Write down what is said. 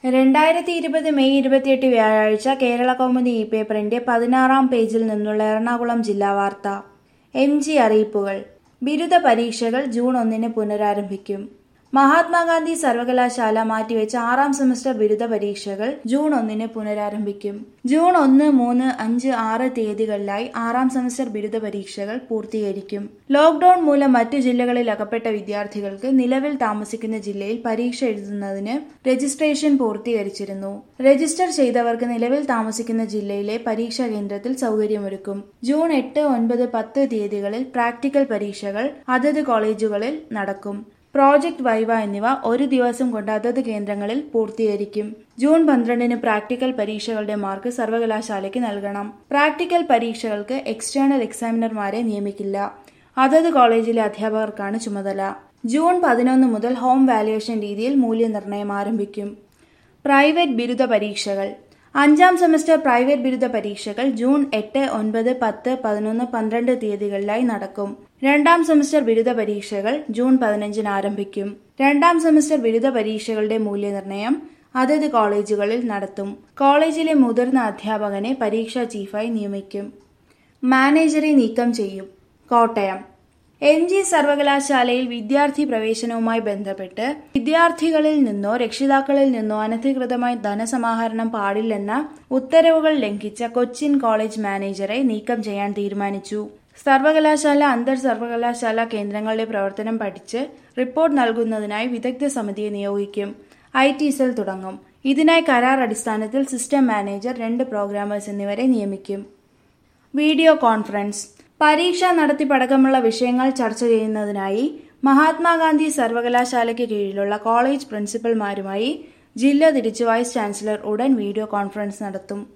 രണ്ടായിരത്തി ഇരുപത് മെയ് ഇരുപത്തിയെട്ട് വ്യാഴാഴ്ച കേരള കൗമുദി ഇ പേപ്പറിന്റെ പതിനാറാം പേജിൽ നിന്നുള്ള എറണാകുളം ജില്ലാ വാർത്ത എം ജി അറിയിപ്പുകൾ ബിരുദ പരീക്ഷകൾ ജൂൺ ഒന്നിന് പുനരാരംഭിക്കും മഹാത്മാഗാന്ധി സർവകലാശാല മാറ്റിവെച്ച ആറാം സെമസ്റ്റർ ബിരുദ പരീക്ഷകൾ ജൂൺ ഒന്നിന് പുനരാരംഭിക്കും ജൂൺ ഒന്ന് മൂന്ന് അഞ്ച് ആറ് തീയതികളിലായി ആറാം സെമസ്റ്റർ ബിരുദ പരീക്ഷകൾ പൂർത്തീകരിക്കും ലോക്ഡൌൺ മൂലം മറ്റു ജില്ലകളിൽ അകപ്പെട്ട വിദ്യാർത്ഥികൾക്ക് നിലവിൽ താമസിക്കുന്ന ജില്ലയിൽ പരീക്ഷ എഴുതുന്നതിന് രജിസ്ട്രേഷൻ പൂർത്തീകരിച്ചിരുന്നു രജിസ്റ്റർ ചെയ്തവർക്ക് നിലവിൽ താമസിക്കുന്ന ജില്ലയിലെ പരീക്ഷാ കേന്ദ്രത്തിൽ സൗകര്യമൊരുക്കും ജൂൺ എട്ട് ഒൻപത് പത്ത് തീയതികളിൽ പ്രാക്ടിക്കൽ പരീക്ഷകൾ അതത് കോളേജുകളിൽ നടക്കും പ്രോജക്ട് വൈവ എന്നിവ ഒരു ദിവസം കൊണ്ട് അതത് കേന്ദ്രങ്ങളിൽ പൂർത്തീകരിക്കും ജൂൺ പന്ത്രണ്ടിന് പ്രാക്ടിക്കൽ പരീക്ഷകളുടെ മാർക്ക് സർവകലാശാലയ്ക്ക് നൽകണം പ്രാക്ടിക്കൽ പരീക്ഷകൾക്ക് എക്സ്റ്റേണൽ എക്സാമിനർമാരെ നിയമിക്കില്ല അതത് കോളേജിലെ അധ്യാപകർക്കാണ് ചുമതല ജൂൺ പതിനൊന്ന് മുതൽ ഹോം വാല്യുവേഷൻ രീതിയിൽ മൂല്യനിർണ്ണയം ആരംഭിക്കും പ്രൈവറ്റ് ബിരുദ പരീക്ഷകൾ അഞ്ചാം സെമസ്റ്റർ പ്രൈവറ്റ് ബിരുദ പരീക്ഷകൾ ജൂൺ എട്ട് ഒൻപത് പത്ത് പതിനൊന്ന് പന്ത്രണ്ട് തീയതികളിലായി നടക്കും രണ്ടാം സെമസ്റ്റർ ബിരുദ പരീക്ഷകൾ ജൂൺ പതിനഞ്ചിന് ആരംഭിക്കും രണ്ടാം സെമസ്റ്റർ ബിരുദ പരീക്ഷകളുടെ മൂല്യനിർണ്ണയം അതത് കോളേജുകളിൽ നടത്തും കോളേജിലെ മുതിർന്ന അധ്യാപകനെ പരീക്ഷാ ചീഫായി നിയമിക്കും മാനേജറെ നീക്കം ചെയ്യും കോട്ടയം എം ജി സർവകലാശാലയിൽ വിദ്യാർത്ഥി പ്രവേശനവുമായി ബന്ധപ്പെട്ട് വിദ്യാർത്ഥികളിൽ നിന്നോ രക്ഷിതാക്കളിൽ നിന്നോ അനധികൃതമായി ധനസമാഹരണം പാടില്ലെന്ന ഉത്തരവുകൾ ലംഘിച്ച കൊച്ചിൻ കോളേജ് മാനേജറെ നീക്കം ചെയ്യാൻ തീരുമാനിച്ചു സർവകലാശാല അന്തർ സർവകലാശാല കേന്ദ്രങ്ങളുടെ പ്രവർത്തനം പഠിച്ച് റിപ്പോർട്ട് നൽകുന്നതിനായി വിദഗ്ധ സമിതിയെ നിയോഗിക്കും ഐ ടി സെൽ തുടങ്ങും ഇതിനായി കരാർ അടിസ്ഥാനത്തിൽ സിസ്റ്റം മാനേജർ രണ്ട് പ്രോഗ്രാമേഴ്സ് എന്നിവരെ നിയമിക്കും വീഡിയോ കോൺഫറൻസ് പരീക്ഷ നടത്തിപ്പടക്കമുള്ള വിഷയങ്ങൾ ചർച്ച ചെയ്യുന്നതിനായി മഹാത്മാഗാന്ധി സർവകലാശാലയ്ക്ക് കീഴിലുള്ള കോളേജ് പ്രിൻസിപ്പൽമാരുമായി ജില്ല തിരിച്ച് വൈസ് ചാൻസലർ ഉടൻ വീഡിയോ കോൺഫറൻസ് നടത്തും